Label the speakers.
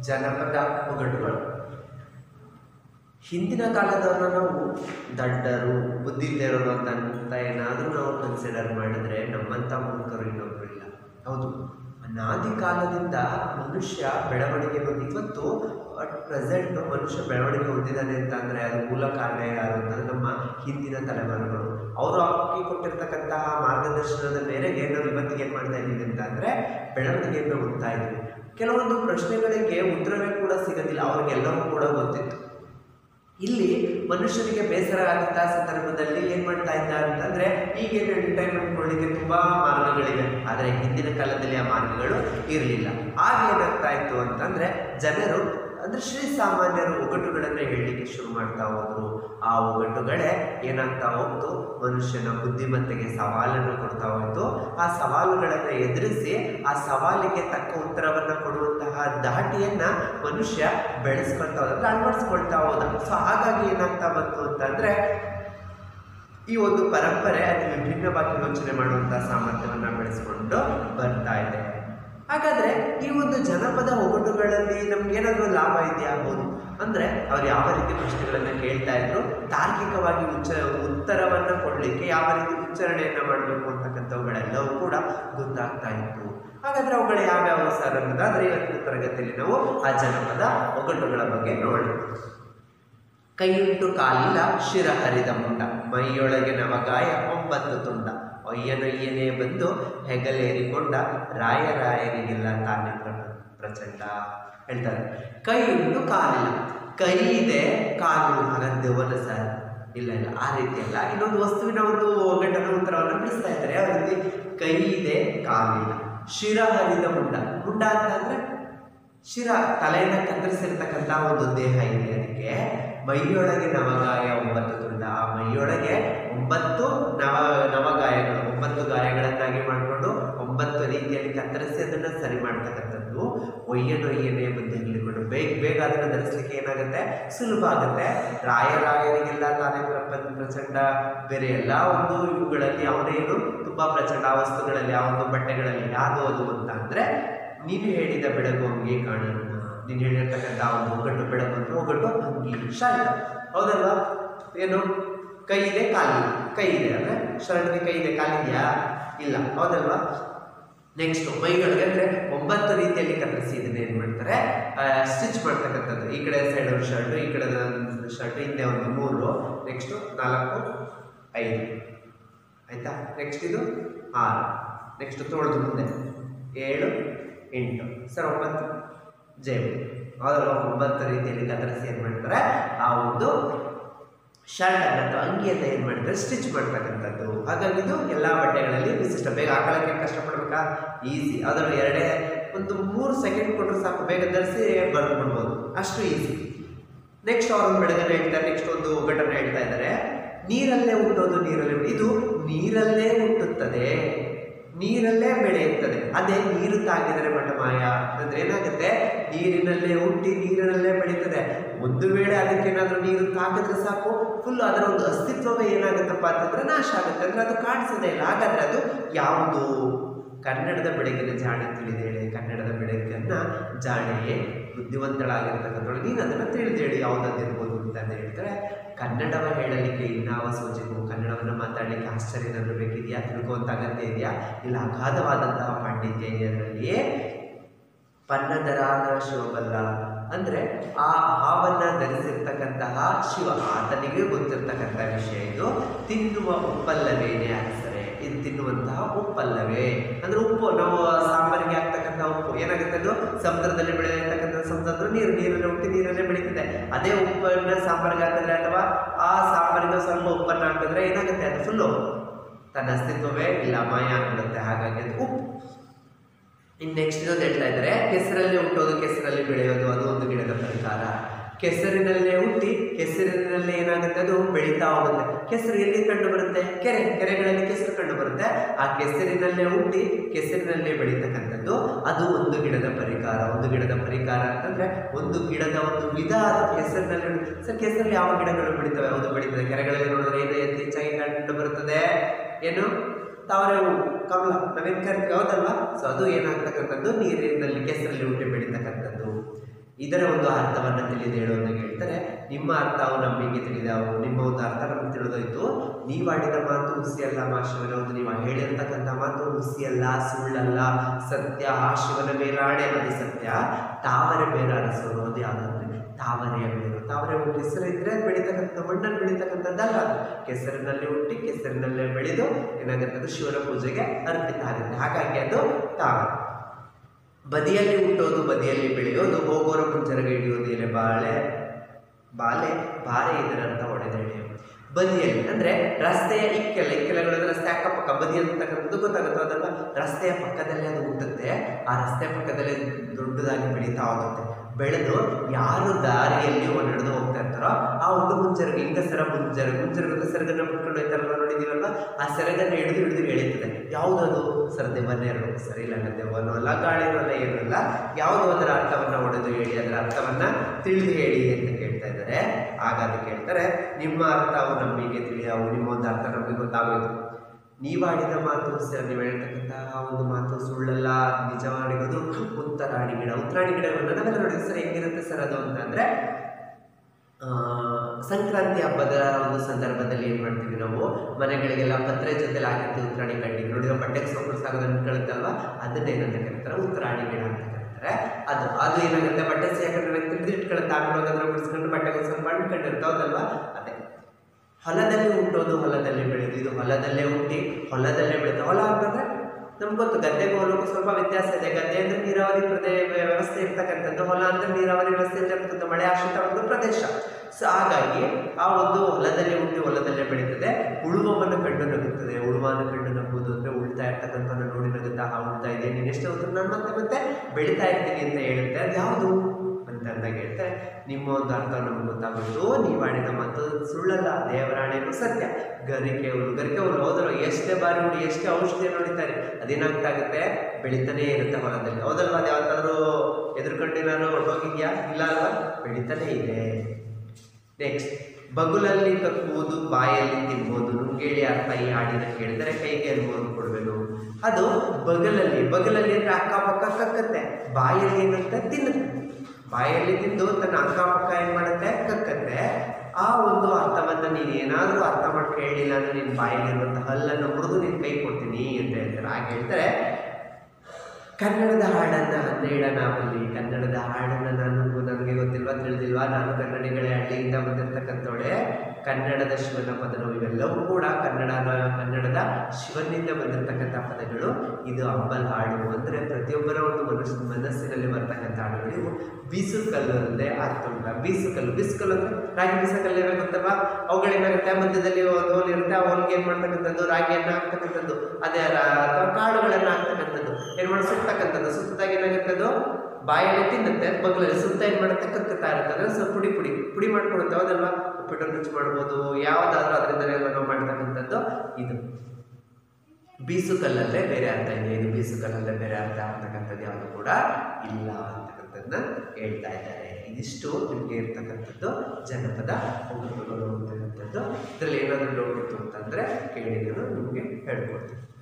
Speaker 1: ಜನಪದ ಒಗಟುಗಳು ಹಿಂದಿನ ಕಾಲದವ್ರನ್ನ ನಾವು ದಡ್ಡರು ಬುದ್ಧಿ ಇಲ್ಲದೆ ಇರೋರು ಅಂತ ಅಂತ ಏನಾದರೂ ನಾವು ಕನ್ಸಿಡರ್ ಮಾಡಿದ್ರೆ ನಮ್ಮಂಥ ಮೂರ್ಖರು ಇನ್ನೊಬ್ರು ಇಲ್ಲ ಹೌದು ಅನಾದಿ ಕಾಲದಿಂದ ಮನುಷ್ಯ ಬೆಳವಣಿಗೆ ಹೊಂದಿ ಇವತ್ತು ಅಟ್ ಪ್ರೆಸೆಂಟ್ ಮನುಷ್ಯ ಬೆಳವಣಿಗೆ ಹೊಂದಿದ್ದಾನೆ ಅಂತ ಅಂದರೆ ಅದು ಮೂಲ ಕಾರಣ ಯಾರು ಅಂತಂದ್ರೆ ನಮ್ಮ ಹಿಂದಿನ ತಲೆಮಾರುಗಳು ಅವರು ಹಾಕಿ ಕೊಟ್ಟಿರ್ತಕ್ಕಂತಹ ಮಾರ್ಗದರ್ಶನದ ಮೇರೆಗೆ ನಾವು ಇವತ್ತಿಗೆ ಏನು ಮಾಡ್ತಾ ಇದ್ದೀವಿ ಅಂತ ಅಂದರೆ ಬೆಳವಣಿಗೆಯನ್ನು ಹೊಂದ್ತಾ ಇದ್ದೀವಿ ಕೆಲವೊಂದು ಪ್ರಶ್ನೆಗಳಿಗೆ ಉತ್ತರವೇ ಕೂಡ ಸಿಗೋದಿಲ್ಲ ಅವ್ರಿಗೆಲ್ಲವೂ ಕೂಡ ಗೊತ್ತಿತ್ತು ಇಲ್ಲಿ ಮನುಷ್ಯನಿಗೆ ಬೇಸರ ಆಗುತ್ತಾ ಸಂದರ್ಭದಲ್ಲಿ ಏನ್ ಮಾಡ್ತಾ ಇದ್ದ ಅಂತಂದ್ರೆ ಈಗೇನು ಎಂಟರ್ಟೈನ್ಮೆಂಟ್ ಕೊಡ್ಲಿಕ್ಕೆ ತುಂಬಾ ಮಾರ್ಗಗಳಿವೆ ಆದರೆ ಹಿಂದಿನ ಕಾಲದಲ್ಲಿ ಆ ಮಾರ್ಗಗಳು ಇರಲಿಲ್ಲ ಆಗ ಏನಾಗ್ತಾ ಇತ್ತು ಅಂತಂದ್ರೆ ಜನರು ಅಂದ್ರೆ ಶ್ರೀ ಸಾಮಾನ್ಯರು ಒಗಟುಗಳನ್ನು ಹೇಳಲಿಕ್ಕೆ ಶುರು ಮಾಡ್ತಾ ಹೋದ್ರು ಆ ಒಗಟುಗಳೇ ಏನಾಗ್ತಾ ಹೋಗ್ತು ಮನುಷ್ಯನ ಬುದ್ಧಿಮತ್ತೆಗೆ ಸವಾಲನ್ನು ಕೊಡ್ತಾ ಹೋಯ್ತು ಆ ಸವಾಲುಗಳನ್ನು ಎದುರಿಸಿ ಆ ಸವಾಲಿಗೆ ತಕ್ಕ ಉತ್ತರವನ್ನು ಕೊಡುವಂತಹ ಧಾಟಿಯನ್ನ ಮನುಷ್ಯ ಬೆಳೆಸ್ಕೊಳ್ತಾ ಹೋದ ಅಂದ್ರೆ ಅಳವಡಿಸ್ಕೊಳ್ತಾ ಹೋದ ಸೊ ಹಾಗಾಗಿ ಏನಾಗ್ತಾ ಬಂತು ಅಂತಂದ್ರೆ ಈ ಒಂದು ಪರಂಪರೆ ಅತಿ ವಿಭಿನ್ನವಾಗಿ ಯೋಚನೆ ಮಾಡುವಂತಹ ಸಾಮರ್ಥ್ಯವನ್ನು ಬೆಳೆಸ್ಕೊಂಡು ಬರ್ತಾ ಇದೆ ಹಾಗಾದ್ರೆ ಈ ಒಂದು ಜನಪದ ಒಗಟುಗಳಲ್ಲಿ ನಮ್ಗೆ ಏನಾದರೂ ಲಾಭ ಇದೆಯಾ ಹೌದು ಅಂದ್ರೆ ಅವ್ರು ಯಾವ ರೀತಿ ಪ್ರಶ್ನೆಗಳನ್ನ ಕೇಳ್ತಾ ಇದ್ರು ತಾರ್ಕಿಕವಾಗಿ ಉಚ್ಚ ಉತ್ತರವನ್ನ ಕೊಡ್ಲಿಕ್ಕೆ ಯಾವ ರೀತಿ ಉಚ್ಚಾರಣೆಯನ್ನ ಮಾಡಬೇಕು ಅಂತಕ್ಕಂಥವುಗಳೆಲ್ಲವೂ ಕೂಡ ಗೊತ್ತಾಗ್ತಾ ಇತ್ತು ಹಾಗಾದ್ರೆ ಅವುಗಳು ಯಾವ್ಯಾವ ಸರ್ ಅನ್ನೋದಾದ್ರೆ ಇವತ್ತಿನ ತರಗತಿಯಲ್ಲಿ ನಾವು ಆ ಜನಪದ ಒಗಟುಗಳ ಬಗ್ಗೆ ನೋಡೋಣ ಕೈಯುಂಟು ಕಾಲಿಲ್ಲ ಶಿರ ಹರಿದ ಮುಂಡ ಮೈಯೊಳಗೆ ನವಗಾಯ ಒಂಬತ್ತು ತುಂಡ ಒಯ್ಯನೊಯ್ಯನೇ ಬಂದು ಹೆಗಲೇರಿಕೊಂಡ ರಾಯ ರಾಯರಿಗಿಲ್ಲ ತಾನೇ ಪ್ರ- ಪ್ರಚಂಡ ಹೇಳ್ತಾರೆ ಕೈ ಉಂಟು ಕಾಲಿಲ್ಲ ಕೈ ಇದೆ ಕಾಲು ಹಾಗಾದ್ರೆ ದೆವ್ವನ ಸರ್ ಇಲ್ಲ ಇಲ್ಲ ಆ ರೀತಿ ಅಲ್ಲ ಇನ್ನೊಂದು ವಸ್ತುವಿನ ಒಂದು ಒಗ್ಗಟ್ಟನ ಉತ್ತರವನ್ನು ಬಿಡಿಸ್ತಾ ಇದ್ದಾರೆ ಯಾವ ರೀತಿ ಕೈ ಇದೆ ಕಾಲಿಲ್ಲ ಶಿರ ಹರಿದ ಮುಂಡ ಮುಂಡ ಅಂತಂದ್ರೆ ಶಿರ ತಲೆಯನ್ನು ಕತ್ತರಿಸಿರ್ತಕ್ಕಂಥ ಒಂದು ದೇಹ ಇದೆ ಅದಕ್ಕೆ ಮೈಯೊಳಗೆ ನವಗಾಯ ಒಂಬತ್ತು ತುಂಡ ಆ ಮೈಯೊಳಗೆ ಒಂಬತ್ತು ನವ ನವಗಾಯಗಳು ಒಂಬತ್ತು ಗಾಯಗಳನ್ನಾಗಿ ಮಾಡಿಕೊಂಡು ಒಂಬತ್ತು ರೀತಿಯಲ್ಲಿ ಕತ್ತರಿಸಿ ಅದನ್ನು ಸರಿ ಮಾಡ್ತಕ್ಕಂಥದ್ದು ಒಯ್ಯನೊಯ್ಯನೆ ಬಂದು ಹಿಡಿದುಕೊಂಡು ಬೇಗ ಬೇಗ ಅದನ್ನು ಧರಿಸಲಿಕ್ಕೆ ಏನಾಗುತ್ತೆ ಸುಲಭ ಆಗುತ್ತೆ ರಾಯ ರಾಯರಿಗೆಲ್ಲ ತಾನೇ ಪ್ರಪಂಚ ಪ್ರಚಂಡ ಬೇರೆ ಎಲ್ಲ ಒಂದು ಇವುಗಳಲ್ಲಿ ಅವನೇನು ತುಂಬಾ ಪ್ರಚಂಡ ಆ ವಸ್ತುಗಳಲ್ಲಿ ಆ ಒಂದು ಬಟ್ಟೆಗಳಲ್ಲಿ ಯಾವುದು ಅದು ಅಂತ ಅಂದ್ರೆ ನೀನು ಹೇಳಿದ ಬೆಳಗು ಅಂಗಿ ಕಾಣೋಣ ನೀನು ಹೇಳಿರ್ತಕ್ಕಂಥ ಆ ಒಂದು ಒಗ್ಗಟ್ಟು ಬೆಳಗು ಅಂದ್ರೆ ಒಗ್ಗಟ್ಟು ಅಂಗಿ ಶರ್ಟ್ ಹೌದಲ್ವಾ ಏನು ಕೈ ಇದೆ ಕಾಲಿಲ್ಲ ಕೈ ಇದೆ ಅಂದ್ರೆ ಶರ್ಟ್ಗೆ ಕೈ ಇದೆ ಕಾಲಿದೆಯಾ ಇಲ್ಲ ಹೌದಲ್ವಾ ನೆಕ್ಸ್ಟ್ ಮೈಗಳಿಗೆ ಅಂದ್ರೆ ಒಂಬತ್ತು ರೀತಿಯಲ್ಲಿ ಕತ್ತರಿಸಿ ಇದನ್ನ ಏನ್ ಮಾಡ್ತಾರೆ ಸ್ಟಿಚ್ ಮಾಡ್ತಕ್ಕಂಥದ್ದು ಈ ಕಡೆ ಸೈಡ್ ಒಂದು ಶರ್ಟ್ ಈ ಕಡೆ ಶರ್ಟ್ ಹಿಂದೆ ಒಂದು ಮೂರು ನೆಕ್ಸ್ಟ್ ನಾಲ್ಕು ಐದು ಆಯ್ತಾ ನೆಕ್ಸ್ಟ್ ಇದು ಆರು ನೆಕ್ಸ್ಟ್ ತೋಳದ ಮುಂದೆ ಏಳು ಎಂಟು ಸರ್ ಒಂಬತ್ತು ಜೇಬು ಹೌದಲ್ವ ಒಂಬತ್ತು ರೀತಿಯಲ್ಲಿ ಕತ್ತರಿಸಿ ಏನು ಮಾಡ್ತಾರೆ ಆ ಒಂದು ಶರ್ಟ್ ಅನ್ನ ಅಥವಾ ಅಂಗಿಯನ್ನು ಏನು ಮಾಡಿದ್ರೆ ಸ್ಟಿಚ್ ಮಾಡ್ತಕ್ಕಂಥದ್ದು ಹಾಗಾಗಿ ಇದು ಎಲ್ಲ ಬಟ್ಟೆಗಳಲ್ಲಿ ವಿಶಿಷ್ಟ ಬೇಗ ಹಾಕೊಳ್ಳೋಕೆ ಕಷ್ಟಪಡ್ಬೇಕಾ ಈಸಿ ಅದರ ಎರಡೇ ಒಂದು ಮೂರು ಸೆಕೆಂಡ್ ಕೊಟ್ಟರೆ ಸಾಕು ಬೇಗ ಧರಿಸಿ ಬರೆದು ಬಿಡ್ಬೋದು ಅಷ್ಟು ಈಸಿ ನೆಕ್ಸ್ಟ್ ಅವರೊಂದು ಬೆಳಗನ್ನ ಹೇಳ್ತಾರೆ ನೆಕ್ಸ್ಟ್ ಒಂದು ಒಗ್ಗಟ್ಟನ್ನು ಹೇಳ್ತಾ ಇದ್ದಾರೆ ನೀರಲ್ಲೇ ಹುಟ್ಟೋದು ನೀರಲ್ಲೇ ಹುಟ್ಟು- ಇದು ನೀರಲ್ಲೇ ಹುಟ್ಟುತ್ತದೆ ನೀರಲ್ಲೇ ಬೆಳೆಯುತ್ತದೆ ಅದೇ ನೀರು ತಾಗಿದರೆ ಮಠಮಾಯ ಅಂದ್ರೆ ಏನಾಗುತ್ತೆ ನೀರಿನಲ್ಲೇ ಹುಟ್ಟಿ ನೀರಿನಲ್ಲೇ ಬೆಳೀತದೆ ಒಂದು ವೇಳೆ ಅದಕ್ಕೇನಾದ್ರೂ ನೀರು ತಾಕಿದ್ರೆ ಸಾಕು ಫುಲ್ ಅದರ ಒಂದು ಅಸ್ತಿತ್ವವೇ ಏನಾಗುತ್ತಪ್ಪ ಅಂತಂದ್ರೆ ನಾಶ ಆಗುತ್ತೆ ಅಂದ್ರೆ ಅದು ಕಾಣಿಸೋದೇ ಇಲ್ಲ ಹಾಗಾದ್ರೆ ಅದು ಯಾವುದು ಕನ್ನಡದ ಬೆಳಕಿನ ಜಾಣೆ ತಿಳಿದೇಳೆ ಕನ್ನಡದ ಬೆಳಕನ್ನ ಜಾಣೆಯೇ ಬುದ್ಧಿವಂತಳಾಗಿರ್ತಕ್ಕಂಥಳು ನೀನು ಅದನ್ನು ತಿಳಿದೇಳಿ ಯಾವುದಾದಿರ್ಬೋದು ಅಂತ ಹೇಳ್ತಾರೆ ಕನ್ನಡವ ಹೇಳಲಿಕ್ಕೆ ಇನ್ನಾವ ಸೋಜಿಗೂ ಕನ್ನಡವನ್ನು ಮಾತಾಡಲಿಕ್ಕೆ ಆಶ್ಚರ್ಯ ಏನಾದರೂ ಬೇಕಿದೆಯಾ ತಿಳ್ಕೊಂತ ಅಗತ್ಯ ಇದೆಯಾ ಇಲ್ಲ ಅಗಾಧವಾದಂತಹ ಪಾಂಡಿತ್ಯ ಇದೆ ಅದರಲ್ಲಿ ಪನ್ನದರಾದ ಶಿವಬಲ್ಲ ಅಂದ್ರೆ ಆ ಹಾವನ್ನ ಧರಿಸಿರ್ತಕ್ಕಂತಹ ಶಿವ ಆತನಿಗೆ ಗೊತ್ತಿರ್ತಕ್ಕಂಥ ವಿಷಯ ಇದು ತಿನ್ನುವ ಉಪ್ಪಲ್ಲವೇನೆ ಅರಸರೆ ಇದು ತಿನ್ನುವಂತಹ ಉಪ್ಪಲ್ಲವೇ ಅಂದ್ರೆ ಉಪ್ಪು ನಾವು ಸಾಂಬಾರಿಗೆ ಹಾಕ್ತಕ್ಕಂಥ ಉಪ್ಪು ಏನಾಗುತ್ತೆ ಅದು ಸಮುದ್ರದಲ್ಲಿ ಬೆಳೆಯತಕ್ಕಂಥ ಸಮುದ್ರ ನೀರು ನೀರಲ್ಲಿ ಹುಟ್ಟಿ ನೀರಲ್ಲೇ ಬೆಳೀತದೆ ಅದೇ ಉಪ್ಪನ್ನ ಸಾಂಬಾರಿಗೆ ಹಾಕಿದ್ರೆ ಅಥವಾ ಆ ಸಾಂಬಾರಿಗೆ ಸ್ವಲ್ಪ ಉಪ್ಪನ್ನು ಹಾಕಿದ್ರೆ ಏನಾಗುತ್ತೆ ಅದು ಫುಲ್ಲು ತನ್ನ ಅಸ್ತಿತ್ವವೇ ಇಲ್ಲ ಮಾಯ ಆಗ್ಬಿಡುತ್ತೆ ಹಾಗಾಗಿ ಅದು ಉಪ್ಪು ಇನ್ನು ನೆಕ್ಸ್ಟ್ ಇದೊಂದು ಹೇಳ್ತಾ ಇದ್ದಾರೆ ಕೆಸರಲ್ಲಿ ಹುಟ್ಟೋದು ಕೆಸರಲ್ಲಿ ಬೆಳೆಯೋದು ಅದು ಒಂದು ಗಿಡದ ಪ್ರಕಾರ ಕೆಸರಿನಲ್ಲೇ ಹುಟ್ಟಿ ಕೆಸರಿನಲ್ಲೇ ಏನಾಗುತ್ತೆ ಅದು ಬೆಳೀತಾ ಹೋಗುತ್ತೆ ಕೆಸರು ಎಲ್ಲಿ ಕಂಡು ಬರುತ್ತೆ ಕೆರೆ ಕೆರೆಗಳಲ್ಲಿ ಕೆಸರು ಕಂಡು ಬರುತ್ತೆ ಆ ಕೆಸರಿನಲ್ಲೇ ಹುಟ್ಟಿ ಕೆಸರಿನಲ್ಲೇ ಬೆಳೀತಕ್ಕಂಥದ್ದು ಅದು ಒಂದು ಗಿಡದ ಪರಿಕಾರ ಒಂದು ಗಿಡದ ಪರಿಕಾರ ಅಂತಂದ್ರೆ ಒಂದು ಗಿಡದ ಒಂದು ವಿಧ ಅದು ಕೆಸರಿನಲ್ಲಿ ಸರ್ ಕೆಸರಲ್ಲಿ ಯಾವ ಗಿಡಗಳು ಬೆಳೀತವೆ ಯಾವುದು ಬೆಳೀತದೆ ಕೆರೆಗಳಲ್ಲಿ ನೋಡಿದ್ರೆ ಏನು ಅತಿ ಹೆಚ್ಚಾಗಿ ಕಂಡು ಬರುತ್ತದೆ ಏನು ತಾವರೆ ಹೂವು ಕಮಲ ನಾವೇನು ಕರಿತೀವಿ ಹೌದಲ್ವಾ ಸೊ ಅದು ಏನಾಗ್ತಕ್ಕಂಥದ್ದು ನೀರಿನಲ್ಲಿ ಕೆಸರಲ್ಲಿ ಹುಟ್ಟಿ ಬೆಳೀತಕ್ಕಂಥದ್ದು ಇದರ ಒಂದು ಅರ್ಥವನ್ನು ತಿಳಿದು ಹೇಳೋದಾಗಿ ಹೇಳ್ತಾರೆ ನಿಮ್ಮ ಅರ್ಥವು ನಮಗೆ ತಿಳಿದವು ನಿಮ್ಮ ಒಂದು ಅರ್ಥ ನಮಗೆ ತಿಳಿದೋಯ್ತು ನೀವಾಡಿದ ಮಾತು ಹುಸಿಯಲ್ಲ ಮಾ ಶಿವನ ಒಂದು ನೀವು ಹೇಳಿರ್ತಕ್ಕಂಥ ಮಾತು ಹುಸಿಯಲ್ಲ ಸುಳ್ಳಲ್ಲ ಸತ್ಯ ಆ ಶಿವನ ಮೇಲಾಣೆ ಅದು ಸತ್ಯ ತಾವರೆ ಬೇರ ಅರಸೋರು ಅದು ಯಾವುದಂದ್ರೆ ತಾವರೆಯ ಬೇರು ತಾವರೆ ಒಂದು ಕೆಸರು ಇದ್ರೆ ಬೆಳೀತಕ್ಕಂಥ ಮಣ್ಣಲ್ಲಿ ಬೆಳೀತಕ್ಕಂಥದ್ದಲ್ಲ ಅದು ಕೆಸರಿನಲ್ಲಿ ಹುಟ್ಟಿ ಕೆಸರಿನಲ್ಲೇ ಬೆಳೆದು ಏನಾಗುತ್ತೆ ಅದು ಶಿವನ ಪೂಜೆಗೆ ಅರ್ಪಿತ ಆಗುತ್ತೆ ಹಾಗಾಗಿ ಅದು ತಾವರೆ ಬದಿಯಲ್ಲಿ ಹುಟ್ಟೋದು ಬದಿಯಲ್ಲಿ ಬೆಳೆಯೋದು ಹೋಗೋರ ಮುಂಚರಗೆ ಹಿಡಿಯೋದು ಎಲೆ ಬಾಳೆ ಬಾಲೆ ಬಾರೆ ಇದರಂತ ಹೊಡೆದ ಎಳೆಯೋದು ಬದಿಯಲ್ಲಿ ಅಂದ್ರೆ ರಸ್ತೆಯ ಇಕ್ಕೆಲ ಇಕ್ಕೆಲಗಳು ರಸ್ತೆ ಅಕ್ಕಪಕ್ಕ ಬದಿ ಅಂತಕ್ಕಂಥದ್ದು ಗೊತ್ತಾಗುತ್ತೆ ಅದಲ್ವಾ ರಸ್ತೆಯ ಪಕ್ಕದಲ್ಲೇ ಅದು ಹುಟ್ಟುತ್ತೆ ಆ ರಸ್ತೆ ಪಕ್ಕದಲ್ಲೇ ದೊಡ್ಡದಾಗಿ ಬೆಳೀತಾ ಹೋಗುತ್ತೆ ಬೆಳೆದು ಯಾರು ದಾರಿಯಲ್ಲಿ ನಡೆದು ಹೋಗ್ತಾ ಇರ್ತಾರೋ ಆ ಒಂದು ಮುಂಚೆರಗ ಹಿಂಗ ಸರ ಮುಂಚೆರ ಮುಂಚೆರಗ ಸೆರಗನ್ನ ಬಿಟ್ಕೊಂಡು ಹೋಯ್ತಾರಲ್ಲ ನೋಡಿದೀವಲ್ವ ಆ ಸೆರಗನ್ನ ಹಿಡಿದು ಹಿಡಿದು ಎಳೀತದೆ ಯಾವುದದು ಸರ್ ದೆವ್ವನ್ನೇರು ಸರಿ ಇಲ್ಲ ನನ್ನ ದೆವ್ವನೂ ಅಲ್ಲ ಗಾಳಿನೂ ಅಲ್ಲ ಏನೂ ಅಲ್ಲ ಯಾವುದು ಅದರ ಅರ್ಥವನ್ನ ಹೊಡೆದು ಹೇಳಿ ಅದರ ಅರ್ಥವನ್ನ ತಿಳಿದು ಹೇಳಿ ಅಂತ ಕೇಳ್ತಾ ಇದ್ದಾರೆ ಆಗ ಅದಕ್ಕೆ ಹೇಳ್ತಾರೆ ನಿಮ್ಮ ಅರ್ಥವು ನಮಗೆ ತಿಳಿಯವು ನಿಮ್ಮ ಒಂದು ಅರ್ಥ ನಮಗೆ ಗೊತ್ತಾಗೋದು ನೀವಾಡಿದ ಮಾತು ಸರ್ ನೀವು ಹೇಳ್ತಕ್ಕಂಥ ಆ ಒಂದು ಮಾತು ಸುಳ್ಳಲ್ಲ ನಿಜವಾಡಿರೋದು ಉತ್ತರಾಣಿ ಗಿಡ ಉತ್ತರಾಣಿ ಗಿಡವನ್ನು ನಾವೆಲ್ಲ ನೋಡಿ ಸರ್ ಹೆಂಗಿರುತ್ತೆ ಸರ್ ಅದು ಅಂತಂದ್ರೆ ಆ, ಸಂಕ್ರಾಂತಿ ಹಬ್ಬದ ಒಂದು ಸಂದರ್ಭದಲ್ಲಿ ಏನು ಮಾಡ್ತೀವಿ ನಾವು ಮನೆಗಳಿಗೆಲ್ಲ ಪತ್ರೆ ಜೊತೆಲಿ ಹಾಕಿರ್ತೀವಿ ಉತ್ತರಾಣಿ ಕಡ್ಡಿ ನೋಡಿದ್ರೆ ಬಟ್ಟೆಗೆ ಸೊಪ್ಪು ಸಾಗೋದು ಅನ್ಕೊಳುತ್ತಲ್ವ ಅದನ್ನ ಏನಂತ ಕರೀತಾರೆ ಉತ್ತರಾಣಿ ಗಿಡ ಅಂತ ಕರೀತಾರೆ ಅದು ಅದು ಏನಾಗುತ್ತೆ ಬಟ್ಟೆ ಸೇಕರಣೆ ತಿಳಿದಿಟ್ಕೊಳ್ಳುತ್ತೆ ಆಮೇಲೆ ಹೋಗೋದ್ರೆ ಬಿಡಿಸ್ಕೊಂಡು ಬಟ್ಟೆಗೆ ಸ್ವಲ್ಪ ಅಂಟ್ಕೊಂಡಿರ್ತಾವದಲ್ವ ಅದೇ ಹೊಲದಲ್ಲಿ ಹುಟ್ಟೋದು ಹೊಲದಲ್ಲಿ ಬೆಳೆದು ಇದು ಹೊಲದಲ್ಲೇ ಹುಟ್ಟಿ ಹೊಲದಲ್ಲೇ ಬೆಳೆದು ಹೊಲ ಅಂತಂದ್ರೆ ನಮ್ಗೆ ಗೊತ್ತು ಗದ್ದೆಗೆ ಹೊಲಕ್ಕೂ ಸ್ವಲ್ಪ ವ್ಯತ್ಯಾಸ ಇದೆ ಗದ್ದೆ ಅಂದ್ರೆ ನೀರಾವರಿ ಪ್ರದೇಶ ವ್ಯವಸ್ಥೆ ಇರ್ತಕ್ಕಂಥದ್ದು ಹೊಲ ಅಂದ್ರೆ ನೀರಾವರಿ ವ್ಯವಸ್ಥೆ ಇರ್ತಕ್ಕಂಥ ಮಳೆ ಆಶ್ರಿತ ಒಂದು ಪ್ರದೇಶ ಸೊ ಹಾಗಾಗಿ ಆ ಒಂದು ಹೊಲದಲ್ಲೇ ಹುಟ್ಟಿ ಹೊಲದಲ್ಲೇ ಬೆಳೀತದೆ ಉಳುವವನ್ನು ಕಂಡು ನಗುತ್ತದೆ ಉಳುವವನ್ನು ಕಂಡು ನಗುವುದು ಅಂದ್ರೆ ಉಳ್ತಾ ಇರ್ತಕ್ಕಂಥ ನೋಡಿ ನಗುತ್ತಾ ಹಾ ಉಳ್ತಾ ಇದೆ ನೀನು ಎಷ್ಟು ಹೊತ್ತು ನಾನು ಮತ್ತೆ ಮತ್ತೆ ಬೆಳೀತಾ ಇರ್ತೀನಿ ಅಂತ ಹೇಳುತ್ತೆ ಅದು ಯಾವುದು ಅಂತ ಅಂದಾಗ ಹೇಳ್ತಾರೆ ನಿಮ್ಮ ಒಂದು ಅರ್ಥ ನಮ್ಗೆ ಗೊತ್ತಾಗೋದು ನೀವು ಆಡಿದ ಮಾತು ಸುಳ್ಳಲ್ಲ ದೇವರಾಣೆಗೂ ಸತ್ಯ ಗರಿಕೆ ಹುಲ್ಲು ಗರಿಕೆ ಹುಲ್ಲು ಹೋದ್ರು ಎಷ್ಟೇ ಬಾರಿ ನೋಡಿ ಎಷ್ಟೇ ಔಷಧಿ ನೋಡಿದ್ದಾರೆ ಅದೇನಾಗ್ತಾ ಆಗುತ್ತೆ ಬೆಳಿತಾನೇ ಇರುತ್ತೆ ಹೊಲದಲ್ಲಿ ಹೌದಲ್ವಾ ಅದು ಯಾವತ್ತಾದ್ರೂ ಎದುರ್ಕೊಂಡು ನಾನು ಹೊರಟೋಗಿದ್ಯಾ ಇಲ್ಲ ಅಲ್ವಾ ಬೆಳಿತಾನೇ ಇದೆ ನೆಕ್ಸ್ಟ್ ಬಗುಲಲ್ಲಿ ಕಕ್ಕುವುದು ಬಾಯಲ್ಲಿ ತಿನ್ಬೋದು ನುಂಗೇಳಿ ಅರ್ಥ ಈ ಹಾಡಿನ ಕೇಳಿದರೆ ಕೈಗೆ ಅನುಭವ ಕೊಡಬೇಕು ಅದು ಬಗಲಲ್ಲಿ ಬಗಲಲ್ಲಿ ಅಂದ್ರೆ ಅಕ್ಕಪಕ್ಕ ಕಕ್ಕತ್ತೆ ಬಾಯಲ್ಲಿ ಏನಂತ ತಿನ್ನುತ್ತೆ ಬಾಯಲ್ಲಿ ತಿಂದು ತನ್ನ ಅಕ್ಕಪಕ್ಕ ಏನ್ ಮಾಡುತ್ತೆ ಕಕ್ಕತ್ತೆ ಆ ಒಂದು ಅರ್ಥವನ್ನ ನೀನು ಏನಾದರೂ ಅರ್ಥ ಮಾಡ್ಕೊಂಡು ಹೇಳಿಲ್ಲ ಅಂದ್ರೆ ನಿನ್ನ ಬಾಯಲ್ಲಿರುವಂಥ ಹಲ್ಲನ್ನು ಮುರಿದು ನಿನ್ನ ಕೈ ಕೊಡ್ತೀನಿ ಅಂತ ಹೇಳ್ತಾರೆ ಹಾಗೆ ಹೇಳ್ತಾರೆ ಕನ್ನಡದ ಹಾಡನ್ನ ಹನ್ನೆರಡನಾವಲ್ಲಿ ಕನ್ನಡದ ಹಾಡನ್ನ ನಾನು ನನಗೆ ಗೊತ್ತಿಲ್ವಾ ತಿಳಿದಿಲ್ವಾ ನಾನು ಕನ್ನಡಿಗಳೇ ಹಳ್ಳಿಯಿಂದ ಬಂದಿರತಕ್ಕಂಥವಳೆ ಕನ್ನಡದ ಶಿವನ ಪದಗಳು ಇವೆಲ್ಲವೂ ಕೂಡ ಕನ್ನಡ ಕನ್ನಡದ ಶಿವನಿಂದ ಬಂದಿರತಕ್ಕಂಥ ಪದಗಳು ಇದು ಅಂಬಲ್ ಹಾಡು ಅಂದರೆ ಪ್ರತಿಯೊಬ್ಬರ ಒಂದು ಮನಸ್ಸು ಮನಸ್ಸಿನಲ್ಲಿ ಬರ್ತಕ್ಕಂಥ ಹಾಡುಗಳು ಇವು ಬೀಸು ಕಲ್ಲು ಅಲ್ಲದೆ ಅರ್ಥ ಉಂಟ ಬೀಸು ಕಲ್ಲು ಬೀಸು ಕಲ್ಲು ಅಂದ್ರೆ ರಾಗಿ ಬೀಸ ಕಲ್ಲೇ ಗೊತ್ತಲ್ವಾ ಅವುಗಳೇನಾಗುತ್ತೆ ಮಧ್ಯದಲ್ಲಿ ಒಂದು ಹೋಲ್ ಇರುತ್ತೆ ಆ ಹೋಲ್ಗೆ ಏನು ಮಾಡ್ತಕ್ಕಂಥದ್ದು ರಾಗಿಯನ್ನು ಹಾಕ್ತಕ್ಕಂಥದ್ದು ಅದೇ ರಾ- ಅಥವಾ ಕಾಳುಗಳನ್ನು ಹಾಕ್ತಕ್ಕಂಥದ್ದು ಏನು ಮಾಡಿ ಸುತ್ತಕ್ಕಂಥದ್ದು ಸುತ್ತಾಗ ಏನಾಗುತ್ತೆ ಅದು ಬಾಯಲ್ಲಿ ತಿನ್ನುತ್ತೆ ಬಗ್ಲಲ್ಲಿ ಸುತ್ತ ಏನು ಮಾಡುತ್ತೆ ಕಕ್ಕುತ್ತಾ ಇರುತ್ತೆ ಅಂದ್ರೆ ಸ್ವಲ್ಪ ಪುಡಿ ಪುಡಿ ಪುಡಿ ಮಾಡ್ಕೊಡುತ್ತೆ ಹೌದಲ್ವಾ ಉಪ್ಪಿಟ್ಟು ರುಚಿ ಮಾಡ್ಬೋದು ಯಾವುದಾದ್ರೂ ಅದರಿಂದಲೇ ನಾವು ಮಾಡ್ತಕ್ಕಂಥದ್ದು ಇದು ಬೀಸು ಕಲ್ಲಲ್ಲೇ ಬೇರೆ ಅರ್ಥ ಇದೆ ಇದು ಬೀಸು ಕಲ್ಲಲ್ಲೇ ಬೇರೆ ಅರ್ಥ ಆಗ್ತಕ್ಕಂಥದ್ದು ಯಾವುದು ಕೂಡ ಇಲ್ಲ ಅಂತಕ್ಕಂಥದ್ದನ್ನ ಹೇಳ್ತಾ ಇದ್ದಾರೆ ಇದಿಷ್ಟು ನಿಮಗೆ ಇರ್ತಕ್ಕಂಥದ್ದು ಜನಪದ ಉಗುರುಗಳು ಅಂತಕ್ಕಂಥದ್ದು ಇದರಲ್ಲಿ ಏನಾದರೂ ಡೌಟ್ ಇತ್ತು ಅಂತಂದರೆ ಕೇಳಿ ನಾನು ನಿಮಗೆ ಹೇಳ್ಕೊಡ್ತೀನಿ